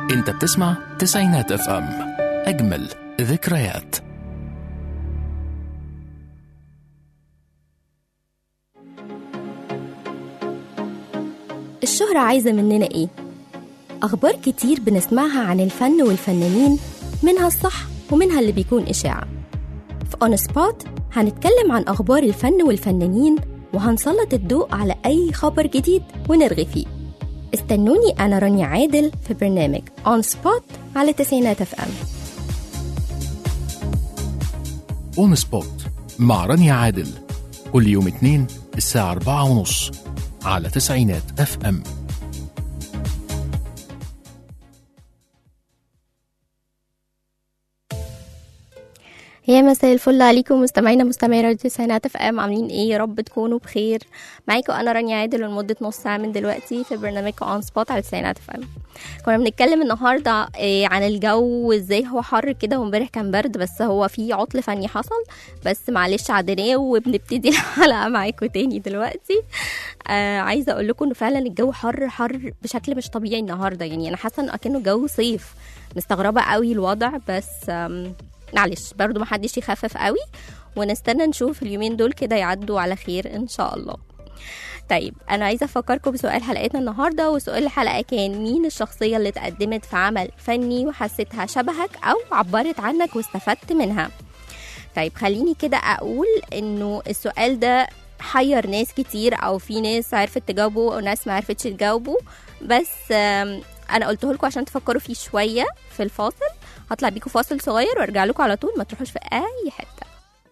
انت بتسمع تسعينات اف ام اجمل ذكريات الشهرة عايزة مننا إيه؟ أخبار كتير بنسمعها عن الفن والفنانين منها الصح ومنها اللي بيكون إشاعة في أون سبوت هنتكلم عن أخبار الفن والفنانين وهنسلط الضوء على أي خبر جديد ونرغي فيه استنوني أنا رانيا عادل في برنامج أون سبوت على تسعينات اف ام اون سبوت مع رانيا عادل كل يوم اثنين الساعة أربعة ونص على تسعينات اف ام يا مساء الفل عليكم مستمعينا مستمعي راديو تسعينات اف ام عاملين ايه يا رب تكونوا بخير معاكم انا رانيا عادل لمده نص ساعه من دلوقتي في برنامجكم اون سبوت على تسعينات اف ام كنا بنتكلم النهارده إيه عن الجو وازاي هو حر كده وامبارح كان برد بس هو في عطل فني حصل بس معلش عدناه وبنبتدي الحلقه معاكم تاني دلوقتي آه عايزه اقول لكم انه فعلا الجو حر حر بشكل مش طبيعي النهارده يعني انا حاسه انه اكنه جو صيف مستغربه قوي الوضع بس آم معلش برضو محدش يخفف قوي ونستنى نشوف اليومين دول كده يعدوا على خير ان شاء الله طيب انا عايزه افكركم بسؤال حلقتنا النهارده وسؤال الحلقه كان مين الشخصيه اللي اتقدمت في عمل فني وحسيتها شبهك او عبرت عنك واستفدت منها طيب خليني كده اقول انه السؤال ده حير ناس كتير او في ناس عرفت تجاوبه وناس ما عرفتش تجاوبه بس آم، انا قلته لكم عشان تفكروا فيه شويه في الفاصل هطلع بيكم فاصل صغير وارجع لكم على طول ما تروحوش في اي حته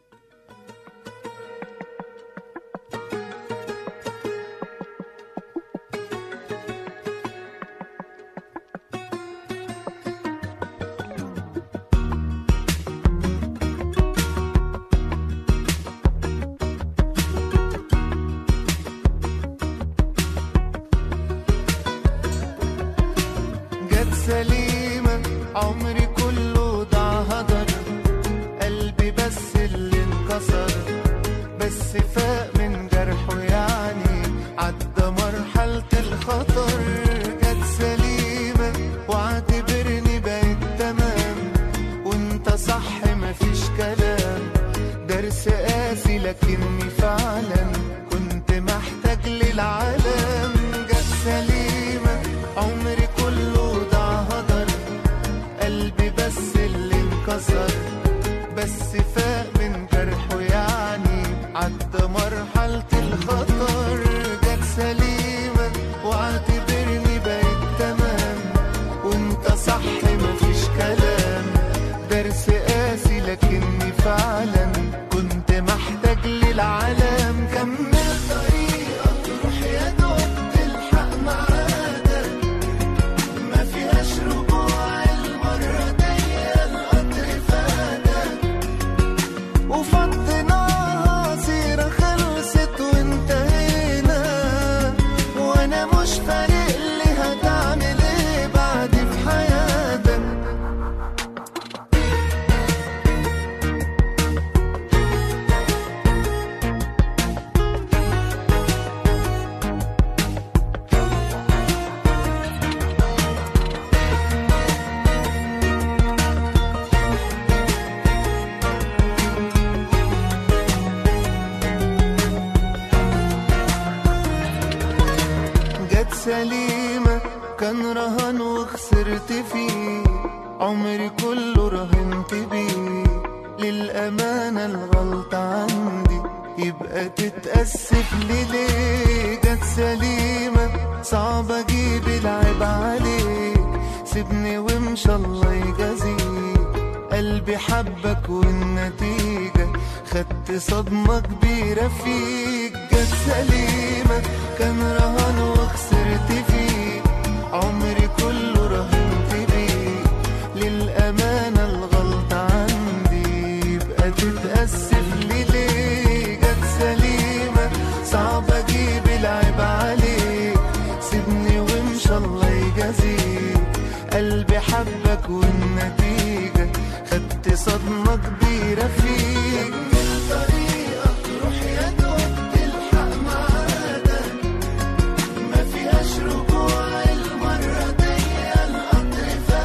جت سليمة عمري كله ضاع هدر قلبي بس اللي انكسر بس فاق من جرحه يعني عدى مرحلة الخطر جت سليمة واعتبرني بقيت تمام وانت صح مفيش كلام درس قاسي لكني فعلا كنت محتاج للعالم جت سليمة عمري كله ضاع هدر قلبي بس اللي انكسر بس فاق من جرحه يعني عدى مرحلة الخطر جت سليمة واعتبرني بقيت تمام وانت صح مفيش كلام درس قاسي لكني فعلا كنت محتاج للعالم كمل طريقك روح يا دوب تلحق ميعادك ما فيهاش رجوع المرة دي القطر فاتك وفضيناها سيرة خلصت وانتهينا وانا مش فارق لي هتعمل ايه بعد في حياتك جت سليمة كان رهان وخسرت فيه عمري كله رهنت بيه للأمانة الغلطة عندي يبقى تتأسف لي ليه جت سليمة صعب أجيب العيب عليك سيبني وامشى الله يجازيك قلبي حبك والنتيجة خدت صدمة كبيرة فيك جت سليمة كان رهان وخسرت فيه عمري كله رهنت بيه للأمانة الغلطة عندي يبقى تتأسف لي ليه جت سليمة صعب أجيب العيب عليك سيبني وامشى الله يجازيك قلبي حبك والنتيجة خدت صدمة كبيرة فيك طريقك روح يا دوب تلحق ميعادك ما فيهاش رجوع المرة دي القطر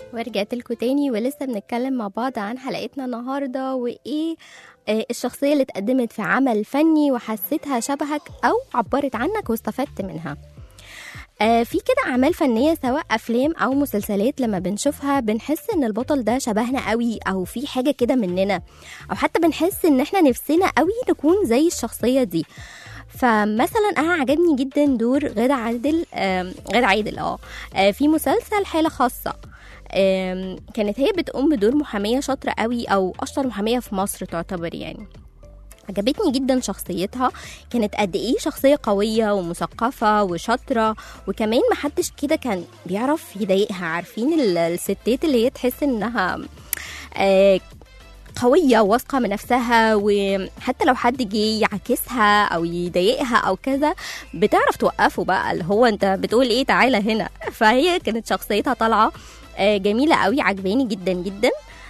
ورجعت لكم تاني ولسه بنتكلم مع بعض عن حلقتنا النهارده وايه آه، الشخصية اللي اتقدمت في عمل فني وحسيتها شبهك أو عبرت عنك واستفدت منها آه، في كده أعمال فنية سواء أفلام أو مسلسلات لما بنشوفها بنحس إن البطل ده شبهنا قوي أو في حاجة كده مننا أو حتى بنحس إن إحنا نفسنا قوي نكون زي الشخصية دي فمثلا انا عجبني جدا دور غادة عادل آم، غادة عادل اه آه، في مسلسل حالة خاصة آم، كانت هي بتقوم بدور محامية شاطرة قوي او اشطر محامية في مصر تعتبر يعني عجبتني جدا شخصيتها كانت قد ايه شخصية قوية ومثقفة وشاطرة وكمان محدش كده كان بيعرف يضايقها عارفين ال- الستات اللي هي تحس انها آه، قوية واثقة من نفسها وحتى لو حد جه يعاكسها أو يضايقها أو كذا بتعرف توقفه بقى اللي هو أنت بتقول إيه تعالى هنا فهي كانت شخصيتها طالعة آه، جميلة قوي عجباني جدا جدا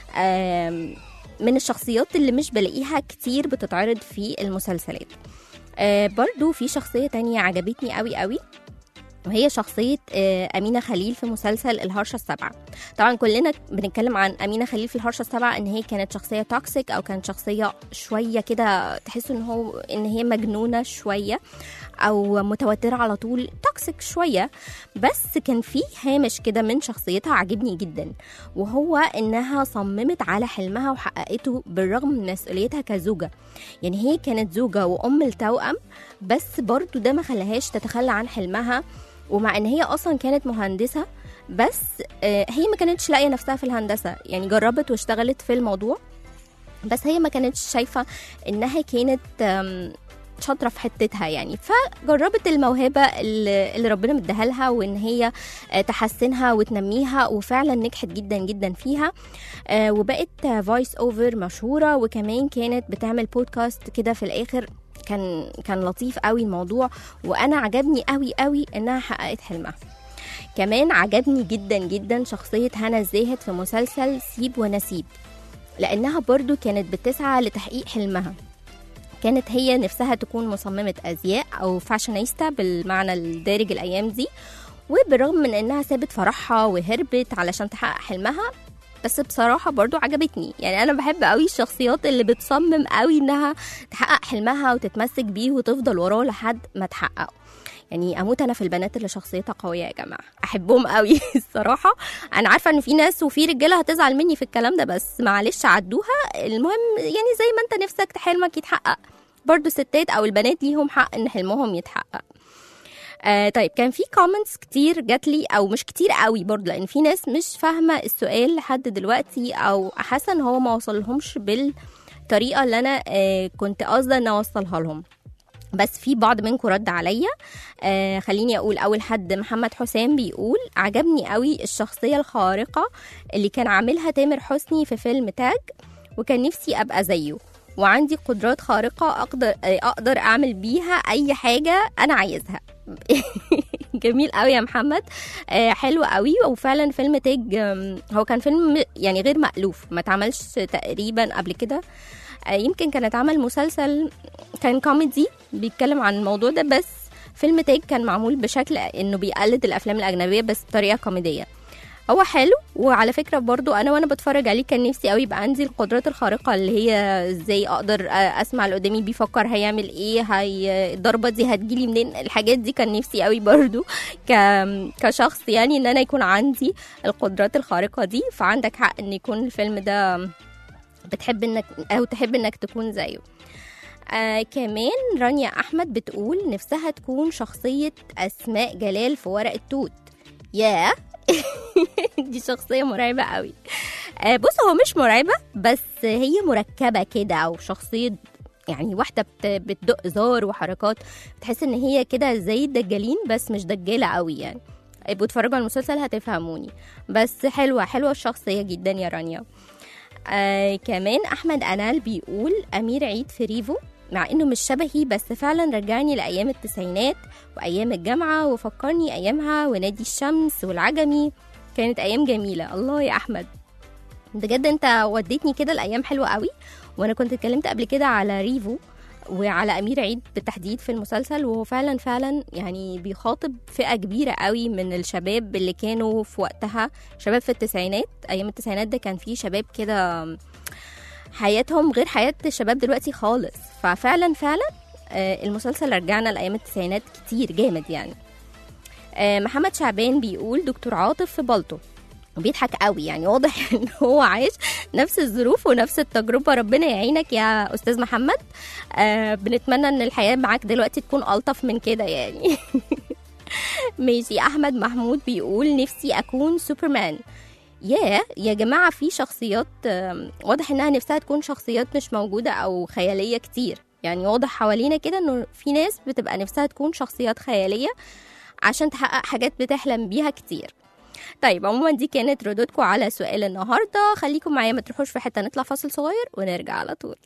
آم، من الشخصيات اللي مش بلاقيها كتير بتتعرض في المسلسلات آه، برضو في شخصية تانية عجبتني قوي قوي وهي شخصية آه، أمينة خليل في مسلسل الهرشة السبعة طبعا كلنا بنتكلم عن أمينة خليل في الهرشة السبعة إن هي كانت شخصية توكسيك أو كانت شخصية شوية كده تحس إن هو إن هي مجنونة شوية أو متوترة على طول توكسيك شوية بس كان في هامش كده من شخصيتها عجبني جدا وهو إنها صممت على حلمها وحققته بالرغم من مسؤوليتها كزوجة يعني هي كانت زوجة وأم التوأم بس برضو ده ما خلاهاش تتخلى عن حلمها ومع ان هي اصلا كانت مهندسه بس آه، هي ما كانتش لاقيه نفسها في الهندسه يعني جربت واشتغلت في الموضوع بس هي ما كانتش شايفه انها كانت آم، شاطره في حتتها يعني فجربت الموهبه اللي اللي ربنا مديها لها وان هي آه، تحسنها وتنميها وفعلا نجحت جدا جدا فيها آه، وبقت فويس اوفر مشهوره وكمان كانت بتعمل بودكاست كده في الاخر كان كان لطيف قوي الموضوع وانا عجبني قوي قوي انها حققت حلمها كمان عجبني جدا جدا شخصية هنا الزاهد في مسلسل سيب ونسيب لأنها برضو كانت بتسعى لتحقيق حلمها كانت هي نفسها تكون مصممة أزياء أو فاشونيستا بالمعنى الدارج الأيام دي وبالرغم من إنها سابت فرحها وهربت علشان تحقق حلمها بس بصراحة برضو عجبتني يعني أنا بحب قوي الشخصيات اللي بتصمم قوي إنها تحقق حلمها وتتمسك بيه وتفضل وراه لحد ما تحققه يعني اموت انا في البنات اللي شخصيتها قويه يا جماعه احبهم قوي الصراحه انا عارفه ان في ناس وفي رجاله هتزعل مني في الكلام ده بس معلش عدوها المهم يعني زي ما انت نفسك حلمك يتحقق برضو الستات او البنات ليهم حق ان حلمهم يتحقق آه طيب كان في كومنتس كتير جات لي او مش كتير قوي برضه لان في ناس مش فاهمه السؤال لحد دلوقتي او حاسه ان هو ما وصلهمش بالطريقه اللي انا آه كنت قاصده ان اوصلها لهم بس في بعض منكم رد عليا آه خليني اقول اول حد محمد حسام بيقول عجبني قوي الشخصيه الخارقه اللي كان عاملها تامر حسني في فيلم تاج وكان نفسي ابقى زيه وعندي قدرات خارقه اقدر آه، اقدر اعمل بيها اي حاجه انا عايزها جميل قوي يا محمد آه حلو قوي وفعلا فيلم تاج آم، هو كان فيلم يعني غير مألوف ما اتعملش تقريبا قبل كده آه يمكن كان اتعمل مسلسل كان كوميدي بيتكلم عن الموضوع ده بس فيلم تاج كان معمول بشكل انه بيقلد الافلام الاجنبيه بس بطريقه كوميديه هو حلو وعلى فكره برضو انا وانا بتفرج عليه كان نفسي قوي يبقى عندي القدرات الخارقه اللي هي ازاي اقدر اسمع اللي قدامي بيفكر هيعمل ايه هي الضربه دي هتجيلي منين الحاجات دي كان نفسي قوي برضو ك... كشخص يعني ان انا يكون عندي القدرات الخارقه دي فعندك حق ان يكون الفيلم ده بتحب انك او تحب انك تكون زيه آه كمان رانيا احمد بتقول نفسها تكون شخصيه اسماء جلال في ورق التوت ياه دي شخصيه مرعبه قوي آه بص هو مش مرعبه بس هي مركبه كده او شخصيه يعني واحده بت- بتدق زار وحركات تحس ان هي كده زي الدجالين بس مش دجاله قوي يعني ابقوا اتفرجوا على المسلسل هتفهموني بس حلوه حلوه الشخصيه جدا يا رانيا آه كمان احمد انال بيقول امير عيد في ريفو مع انه مش شبهي بس فعلا رجعني لايام التسعينات وايام الجامعه وفكرني ايامها ونادي الشمس والعجمي كانت ايام جميله الله يا احمد بجد انت وديتني كده الايام حلوه قوي وانا كنت اتكلمت قبل كده على ريفو وعلى أمير عيد بالتحديد في المسلسل وهو فعلا فعلا يعني بيخاطب فئة كبيرة قوي من الشباب اللي كانوا في وقتها شباب في التسعينات أيام التسعينات ده كان في شباب كده حياتهم غير حياة الشباب دلوقتي خالص ففعلا فعلا آه، المسلسل رجعنا لأيام التسعينات كتير جامد يعني آه، محمد شعبان بيقول دكتور عاطف في بلطو وبيضحك قوي يعني واضح ان هو عايش نفس الظروف ونفس التجربه ربنا يعينك يا استاذ محمد آه بنتمنى ان الحياه معاك دلوقتي تكون الطف من كده يعني ماشي احمد محمود بيقول نفسي اكون سوبرمان ياه يا جماعه في شخصيات آم، واضح انها نفسها تكون شخصيات مش موجوده او خياليه كتير يعني واضح حوالينا كده انه في ناس بتبقى نفسها تكون شخصيات خياليه عشان تحقق حاجات بتحلم بيها كتير طيب عموما دي كانت ردودكم على سؤال النهارده خليكم معايا ما تروحوش في حته نطلع فاصل صغير ونرجع على طول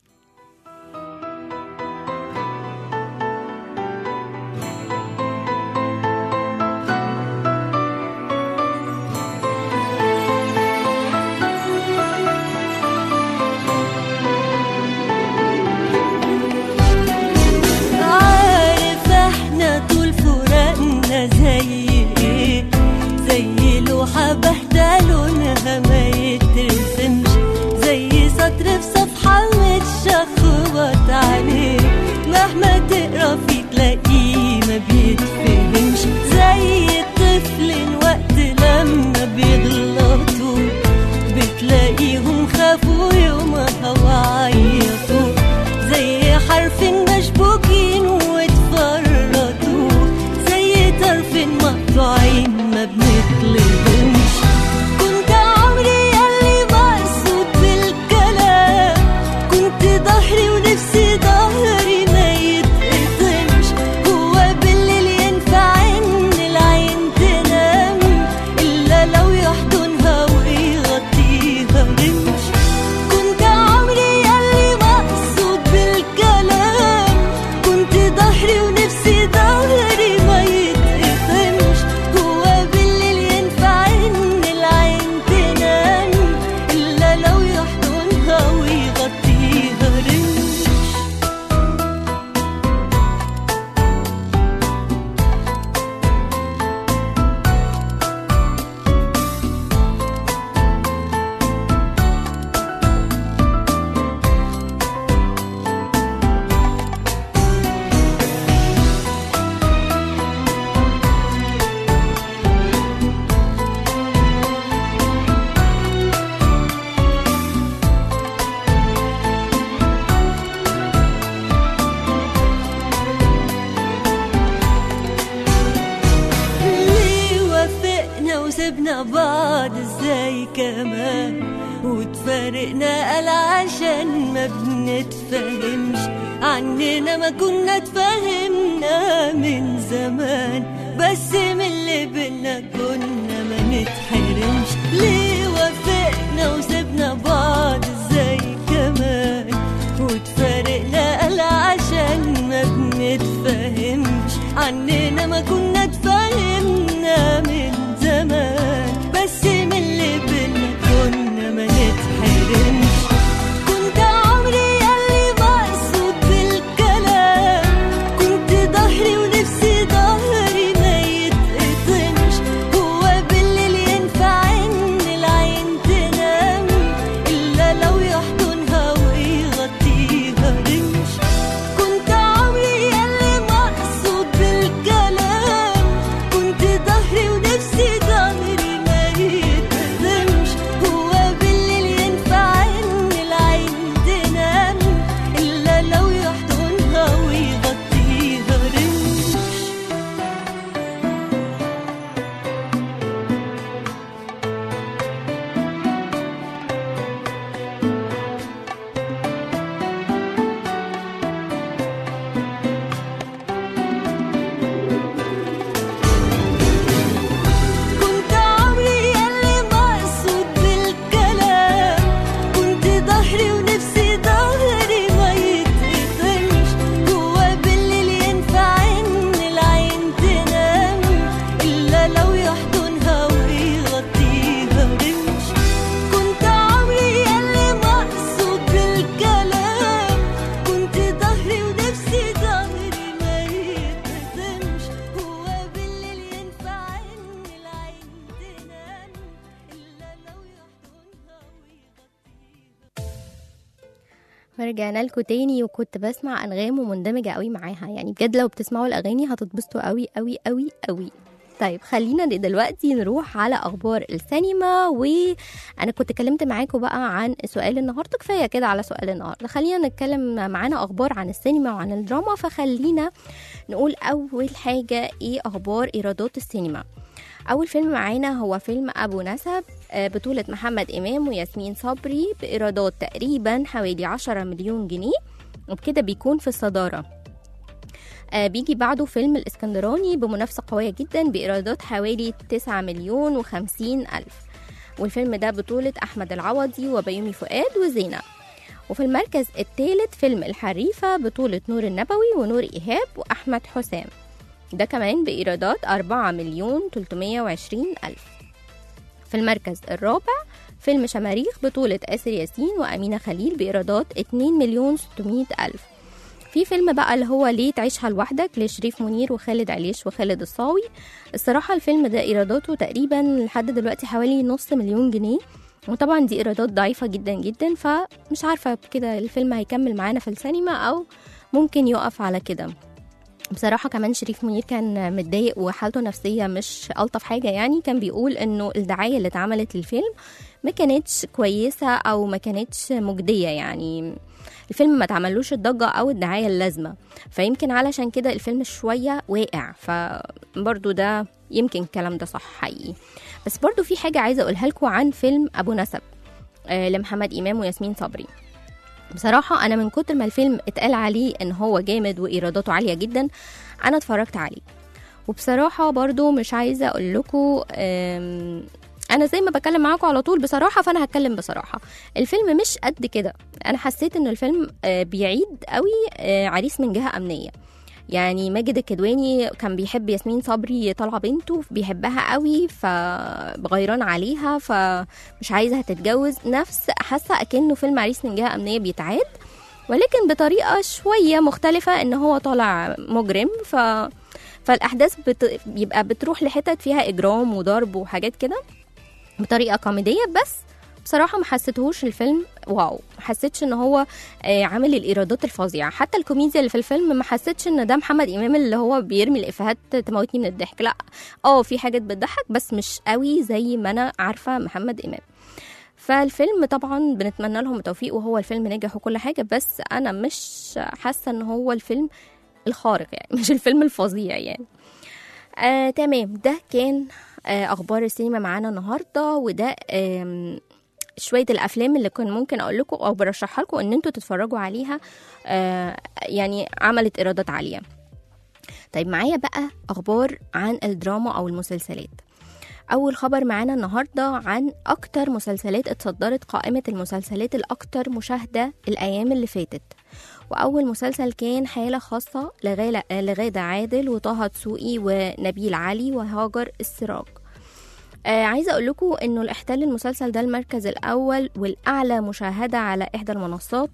عارف احنا طول فراقنا زي ايه زي لوحة باهتة لونها ما يترسمش زي سطر في صفحة متشخبط عليه مهما تقرا فيه تلاقيه ما بيتفهمش زي الطفل وقت لما بيغلطوا بتلاقيهم خافوا يومها وعيطوا زي حرف مشبوكين واتفرطوا زي طرف مقطوعين ما بنطلبهمش كنت عمري ياللي مقصود بالكلام كنت ظهري ونفسي ظهري ما يتقطمش هو بالليل ينفع ان العين تنام الا لو يحضنها ويغطيها رمش كنت عمري ياللي مقصود بالكلام كنت ظهري ونفسي ظهري ما يتقطمش هو بالليل ينفع ان العين تنام الا لو يحضنها ويغطيها رمش ليه وافقنا وسبنا بعض ازاي كمان وتفارقنا قال عشان ما بنتفهمش عننا ما كنا اتفهمنا من زمان بس من اللي بينا كنا ما نتحرمش ليه وافقنا وسبنا بعض ازاي كمان وتفارقنا قال عشان ما بنتفهمش عننا ما كنا اتفهمنا من زمان بس من اللي بينا كنا ما نتحرمش كنت عمري ياللي مقصود بالكلام كنت ظهري ونفسي ظهري ما يتقطمش هو بالليل ينفع ان رجعنا لكم تاني وكنت بسمع انغام ومندمجه قوي معاها يعني بجد لو بتسمعوا الاغاني هتتبسطوا قوي قوي قوي قوي طيب خلينا دلوقتي نروح على اخبار السينما وانا كنت كلمت معاكم بقى عن سؤال النهارده كفايه كده على سؤال النهارده خلينا نتكلم معانا اخبار عن السينما وعن الدراما فخلينا نقول اول حاجه ايه اخبار ايرادات السينما اول فيلم معانا هو فيلم ابو نسب آه، بطولة محمد إمام وياسمين صبري بإيرادات تقريبا حوالي 10 مليون جنيه وبكده بيكون في الصدارة آه، بيجي بعده فيلم الإسكندراني بمنافسة قوية جدا بإيرادات حوالي 9 مليون وخمسين ألف والفيلم ده بطولة أحمد العوضي وبيومي فؤاد وزينة وفي المركز الثالث فيلم الحريفة بطولة نور النبوي ونور إيهاب وأحمد حسام ده كمان بإيرادات 4 مليون 320 ألف في المركز الرابع فيلم شماريخ بطولة آسر ياسين وأمينة خليل بإيرادات 2 مليون 600 ألف في فيلم بقى اللي هو ليه تعيشها لوحدك لشريف منير وخالد عليش وخالد الصاوي الصراحة الفيلم ده إيراداته تقريبا لحد دلوقتي حوالي نص مليون جنيه وطبعا دي إيرادات ضعيفة جدا جدا فمش عارفة كده الفيلم هيكمل معانا في السينما أو ممكن يقف على كده بصراحة كمان شريف منير كان متضايق وحالته نفسية مش ألطف حاجة يعني كان بيقول إنه الدعاية اللي اتعملت للفيلم ما كانتش كويسة أو ما كانتش مجدية يعني الفيلم ما اتعملوش الضجة أو الدعاية اللازمة فيمكن علشان كده الفيلم شوية واقع فبرضو ده يمكن الكلام ده صح حقيقي بس برضو في حاجة عايزة أقولها لكم عن فيلم أبو نسب آه، لمحمد إمام وياسمين صبري بصراحة أنا من كتر ما الفيلم اتقال عليه إن هو جامد وإيراداته عالية جدا أنا اتفرجت عليه وبصراحة برضو مش عايزة أقول لكم أنا زي ما بكلم معاكم على طول بصراحة فأنا هتكلم بصراحة الفيلم مش قد كده أنا حسيت إن الفيلم آه، بيعيد قوي آه، عريس من جهة أمنية يعني ماجد الكدواني كان بيحب ياسمين صبري طالعه بنته بيحبها قوي فغيران عليها فمش عايزها تتجوز نفس حاسه اكنه فيلم عريس من جهه امنيه بيتعاد ولكن بطريقه شويه مختلفه ان هو طالع مجرم ف فالاحداث بت... بيبقى بتروح لحتت فيها اجرام وضرب وحاجات كده بطريقه كوميديه بس بصراحه ما حسيتهوش الفيلم واو ما حسيتش ان هو آه، عامل الايرادات الفظيعه حتى الكوميديا اللي في الفيلم ما حسيتش ان ده محمد امام اللي هو بيرمي الافيهات تموتني من الضحك لا اه في حاجات بتضحك بس مش قوي زي ما انا عارفه محمد امام فالفيلم طبعا بنتمنى لهم التوفيق وهو الفيلم نجح وكل حاجه بس انا مش حاسه ان هو الفيلم الخارق يعني مش الفيلم الفظيع يعني آه تمام ده كان آه اخبار السينما معانا النهارده وده آم، شويه الافلام اللي كان ممكن اقول لكم او برشحها لكم ان انتوا تتفرجوا عليها آه يعني عملت ايرادات عاليه طيب معايا بقى اخبار عن الدراما او المسلسلات اول خبر معانا النهارده عن اكتر مسلسلات اتصدرت قائمه المسلسلات الاكتر مشاهده الايام اللي فاتت واول مسلسل كان حاله خاصه لغالة- لغاده عادل وطه دسوقي ونبيل علي وهاجر السراج آه عايزه اقول لكم انه الاحتل المسلسل ده المركز الاول والاعلى مشاهده على احدى المنصات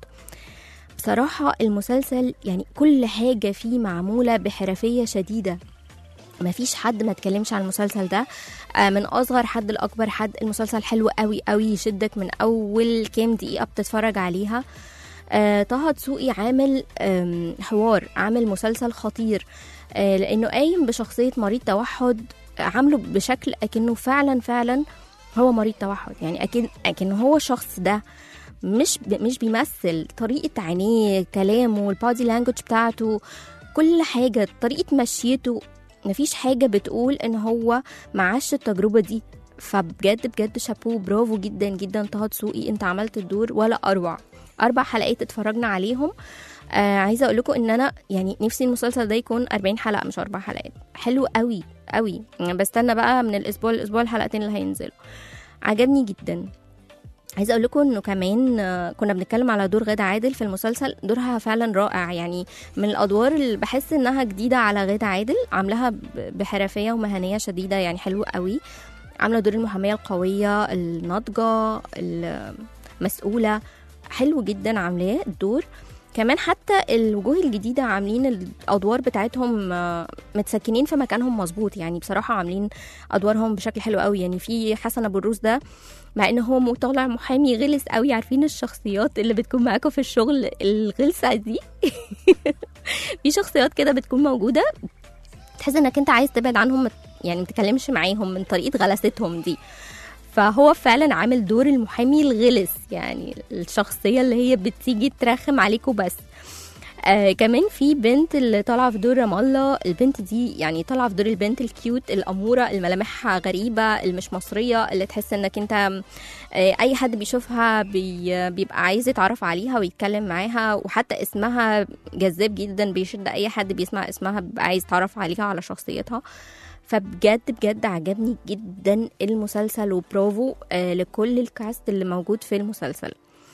بصراحه المسلسل يعني كل حاجه فيه معموله بحرفيه شديده مفيش حد ما اتكلمش عن المسلسل ده آه، من اصغر حد لاكبر حد المسلسل حلو قوي قوي يشدك من اول كام دقيقه بتتفرج عليها آه، طه دسوقي عامل آم، حوار عامل مسلسل خطير آه، لانه قايم بشخصيه مريض توحد عامله بشكل اكنه فعلا فعلا هو مريض توحد يعني اكن اكن هو الشخص ده مش ب... مش بيمثل طريقه عينيه كلامه البادي لانجوج بتاعته كل حاجه طريقه مشيته مفيش حاجه بتقول ان هو معاش التجربه دي فبجد بجد شابوه برافو جدا جدا طه دسوقي انت عملت الدور ولا اروع اربع حلقات اتفرجنا عليهم آه عايزه اقول لكم ان انا يعني نفسي المسلسل ده يكون 40 حلقه مش اربع حلقات حلو قوي قوي يعني بستنى بقى من الاسبوع للاسبوع الحلقتين اللي هينزلوا عجبني جدا عايزه اقول لكم انه كمان آه، كنا بنتكلم على دور غادة عادل في المسلسل دورها فعلا رائع يعني من الادوار اللي بحس انها جديده على غادة عادل عاملاها ب- بحرفيه ومهنيه شديده يعني حلو قوي عامله دور المحاميه القويه الناضجه المسؤوله حلو جدا عاملاه الدور كمان حتى الوجوه الجديدة عاملين الأدوار بتاعتهم آه، متسكنين في مكانهم مظبوط يعني بصراحة عاملين أدوارهم بشكل حلو قوي يعني في حسن أبو الروس ده مع إن هو م- طالع محامي غلس قوي عارفين الشخصيات اللي بتكون معاكم في الشغل الغلسة دي في شخصيات كده بتكون موجودة تحس إنك أنت عايز تبعد عنهم مت- يعني متكلمش معاهم من طريقة غلستهم دي فهو فعلا عامل دور المحامي الغلس يعني الشخصية اللي هي بتيجي ترخم عليكوا بس آه كمان في بنت اللي طالعه في دور رام الله البنت دي يعني طالعه في دور البنت الكيوت الاموره الملامحها غريبه المش مصريه اللي تحس انك انت آه اي حد بيشوفها بي بيبقى عايز يتعرف عليها ويتكلم معاها وحتى اسمها جذاب جدا بيشد اي حد بيسمع اسمها بيبقى عايز يتعرف عليها على شخصيتها فبجد بجد عجبني جدا المسلسل وبرافو آه لكل الكاست اللي موجود في المسلسل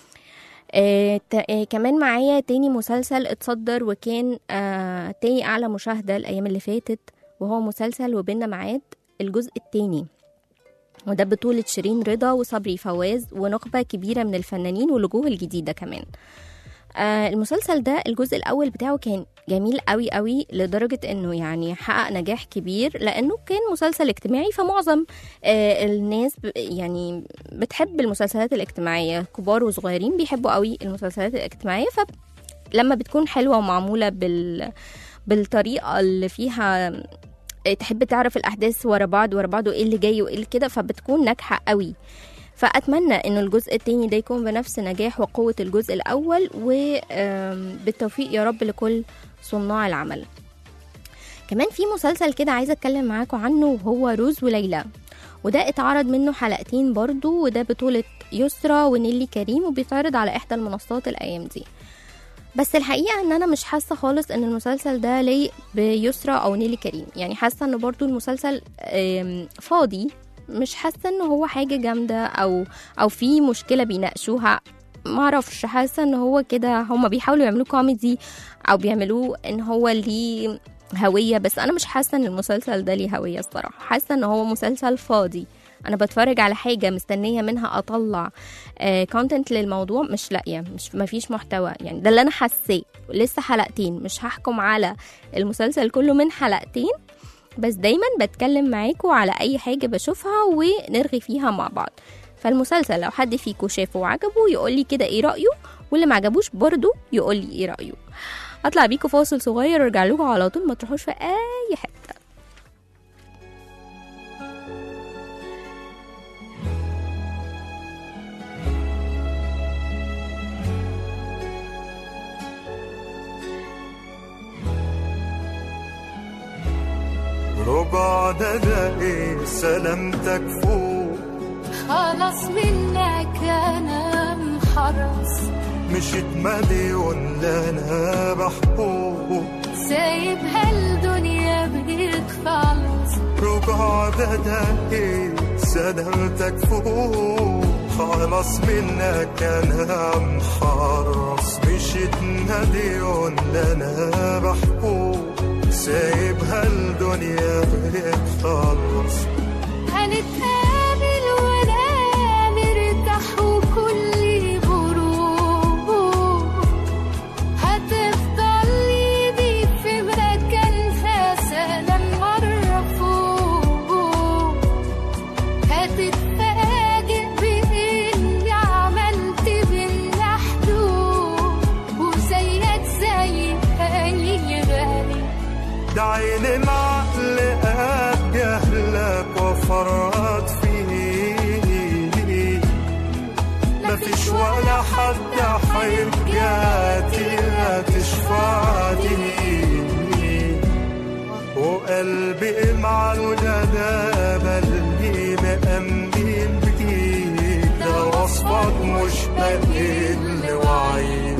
آه ت- آه كمان معايا تاني مسلسل اتصدر وكان آه تاني أعلى مشاهدة الأيام اللي فاتت وهو مسلسل وبيننا ميعاد الجزء التاني وده بطولة شيرين رضا وصبري فواز ونخبة كبيرة من الفنانين والوجوه الجديدة كمان آه المسلسل ده الجزء الأول بتاعه كان جميل قوي قوي لدرجة انه يعني حقق نجاح كبير لانه كان مسلسل اجتماعي فمعظم آه الناس ب- يعني بتحب المسلسلات الاجتماعية كبار وصغيرين بيحبوا قوي المسلسلات الاجتماعية فلما بتكون حلوة ومعمولة بال بالطريقة اللي فيها آه، تحب تعرف الأحداث ورا بعض ورا بعض وإيه اللي جاي وإيه اللي كده فبتكون ناجحة قوي فأتمنى إنه الجزء التاني ده يكون بنفس نجاح وقوة الجزء الأول وبالتوفيق يا رب لكل صناع العمل كمان في مسلسل كده عايزة أتكلم معاكم عنه وهو روز وليلى وده اتعرض منه حلقتين برضو وده بطولة يسرا ونيلي كريم وبيتعرض على إحدى المنصات الأيام دي بس الحقيقة ان انا مش حاسة خالص ان المسلسل ده لايق بيسرا او نيلي كريم يعني حاسة ان برضو المسلسل آم، فاضي مش حاسة ان هو حاجة جامدة او او في مشكلة بيناقشوها معرفش حاسة ان هو كده هما بيحاولوا يعملوه كوميدي او بيعملوه ان هو ليه هوية بس انا مش حاسة ان المسلسل ده ليه هوية الصراحة حاسة ان هو مسلسل فاضي انا بتفرج على حاجة مستنية منها اطلع كونتنت للموضوع مش لاقيه مش مفيش محتوى يعني ده اللي انا حاساه لسه حلقتين مش هحكم على المسلسل كله من حلقتين بس دايما بتكلم معاكم على اي حاجه بشوفها ونرغي فيها مع بعض فالمسلسل لو حد فيكم شافه وعجبه يقول لي كده ايه رايه واللي ما عجبوش برضه يقول لي ايه رايه اطلع بيكم فاصل صغير وارجع لكم على طول ما تروحوش في اي حته ربع دقايق سلامتك فوق خلاص منك انا محرص مشيت مليون لنا بحقوق سايبها الدنيا بتخلص ربع دقايق سلامتك فوق خلاص منك انا محرص مشيت مليون لنا بحقوق سايبها الدنيا بتخلص هنتقابل وانا مرتاح وكل غروب هتفضل ايدي في مكانها سلام مرة فوق هتتفاجئ بإني عملت بينا حدود وزيك زي أي غالي ده عيني معلقات جهلك وفرط فيه مفيش ولا حد حيرجعتي لا تشفع لي وقلبي مع الجنابة اللي مأمين بيه ده وصفك مش بقل وعين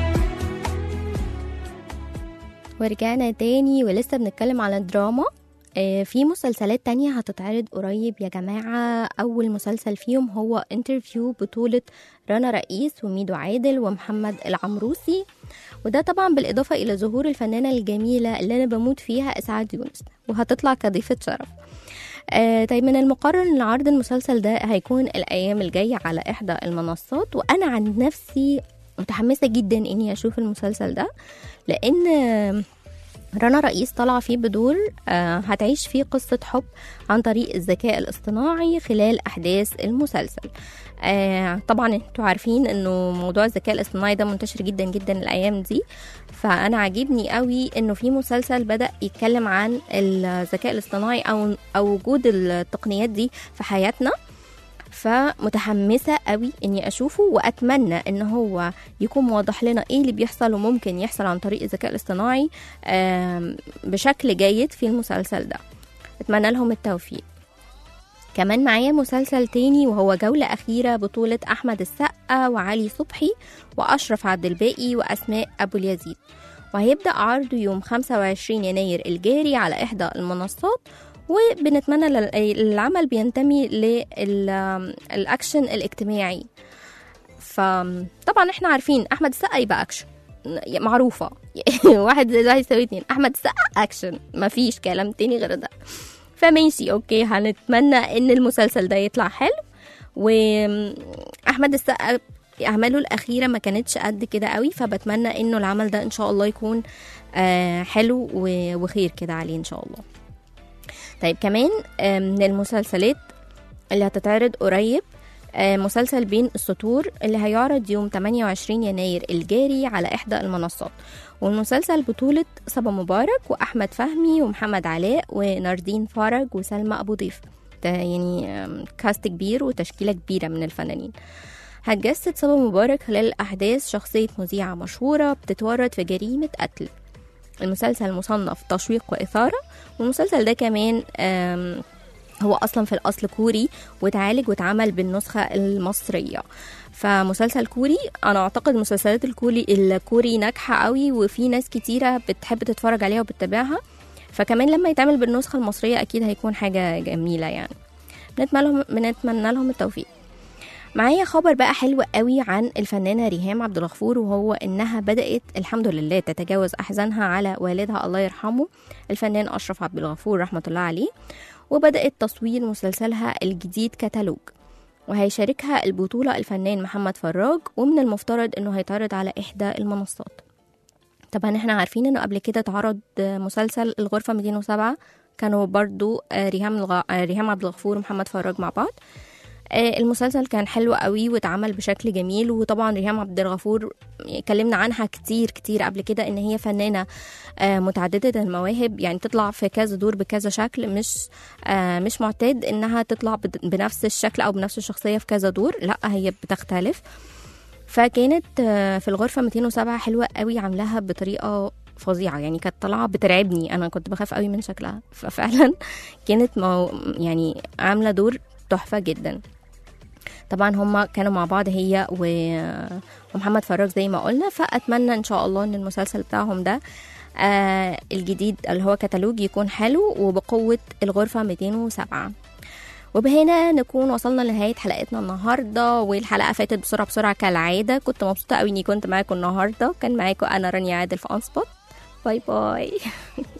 ورجعنا تاني ولسه بنتكلم على الدراما آه، في مسلسلات تانية هتتعرض قريب يا جماعة أول مسلسل فيهم هو انترفيو بطولة رنا رئيس وميدو عادل ومحمد العمروسي وده طبعا بالإضافة إلى ظهور الفنانة الجميلة اللي أنا بموت فيها إسعاد يونس وهتطلع كضيفة شرف آه طيب من المقرر ان عرض المسلسل ده هيكون الايام الجايه على احدى المنصات وانا عن نفسي متحمسه جدا اني اشوف المسلسل ده لان آه، رنا رئيس طالعة فيه بدور آه، هتعيش فيه قصة حب عن طريق الذكاء الاصطناعي خلال أحداث المسلسل آه، طبعا انتوا عارفين انه موضوع الذكاء الاصطناعي ده منتشر جدا جدا الأيام دي فأنا عاجبني قوي انه في مسلسل بدأ يتكلم عن الذكاء الاصطناعي أو, أو وجود التقنيات دي في حياتنا فمتحمسة قوي اني اشوفه واتمنى ان هو يكون موضح لنا ايه اللي بيحصل وممكن يحصل عن طريق الذكاء الاصطناعي آم، بشكل جيد في المسلسل ده اتمنى لهم التوفيق كمان معايا مسلسل تاني وهو جولة أخيرة بطولة أحمد السقا وعلي صبحي وأشرف عبد الباقي وأسماء أبو اليزيد وهيبدأ عرضه يوم 25 يناير الجاري على إحدى المنصات وبنتمنى لل- العمل بينتمي للأكشن الاجتماعي فطبعا احنا عارفين أحمد السقا يبقى أكشن معروفة واحد زائد واحد يساوي اتنين أحمد السقا أكشن مفيش كلام تاني غير ده فماشي اوكي هنتمنى ان المسلسل ده يطلع حلو واحمد السقا اعماله الاخيره ما كانتش قد كده قوي فبتمنى انه العمل ده ان شاء الله يكون آه حلو و- وخير كده عليه ان شاء الله طيب كمان آه، من المسلسلات اللي هتتعرض قريب آه، مسلسل بين السطور اللي هيعرض يوم 28 يناير الجاري على إحدى المنصات والمسلسل بطولة صبا مبارك وأحمد فهمي ومحمد علاء وناردين فرج وسلمى أبو ضيف ده يعني آم، كاست كبير وتشكيلة كبيرة من الفنانين هتجسد صبا مبارك خلال الأحداث شخصية مذيعة مشهورة بتتورط في جريمة قتل المسلسل مصنف تشويق وإثارة والمسلسل ده كمان آم، هو اصلا في الاصل كوري واتعالج واتعمل بالنسخه المصريه فمسلسل كوري انا اعتقد مسلسلات الكوري الكوري ناجحه قوي وفي ناس كتيره بتحب تتفرج عليها وبتتابعها فكمان لما يتعمل بالنسخه المصريه اكيد هيكون حاجه جميله يعني بنتمنى لهم بنتمنى لهم التوفيق معايا خبر بقى حلو قوي عن الفنانة ريهام عبد الغفور وهو إنها بدأت الحمد لله تتجاوز أحزانها على والدها الله يرحمه الفنان أشرف عبد الغفور رحمة الله عليه وبدأت تصوير مسلسلها الجديد كتالوج وهيشاركها البطولة الفنان محمد فراج ومن المفترض إنه هيتعرض على إحدى المنصات طبعا احنا عارفين إنه قبل كده اتعرض مسلسل الغرفة 207 كانوا برضو آه، ريهام الغ... آه، ريهام عبد الغفور ومحمد فراج مع بعض آه، المسلسل كان حلو قوي واتعمل بشكل جميل وطبعا ريهام عبد الغفور اتكلمنا عنها كتير كتير قبل كده ان هي فنانه آه، متعدده المواهب يعني تطلع في كذا دور بكذا شكل مش آه، مش معتاد انها تطلع بد- بنفس الشكل او بنفس الشخصيه في كذا دور لا هي بتختلف فكانت آه، في الغرفه 207 حلوه قوي عاملاها بطريقه فظيعه يعني كانت طالعه بترعبني انا كنت بخاف قوي من شكلها ففعلا كانت مو يعني عامله دور تحفه جدا طبعا هما كانوا مع بعض هي و- ومحمد فراج زي ما قلنا فاتمنى ان شاء الله ان المسلسل بتاعهم ده آه الجديد اللي هو كتالوج يكون حلو وبقوه الغرفه 207 وبهنا نكون وصلنا لنهاية حلقتنا النهاردة والحلقة فاتت بسرعة بسرعة كالعادة كنت مبسوطة قوي اني كنت معاكم النهاردة كان معاكم انا رانيا عادل في اون سبوت باي باي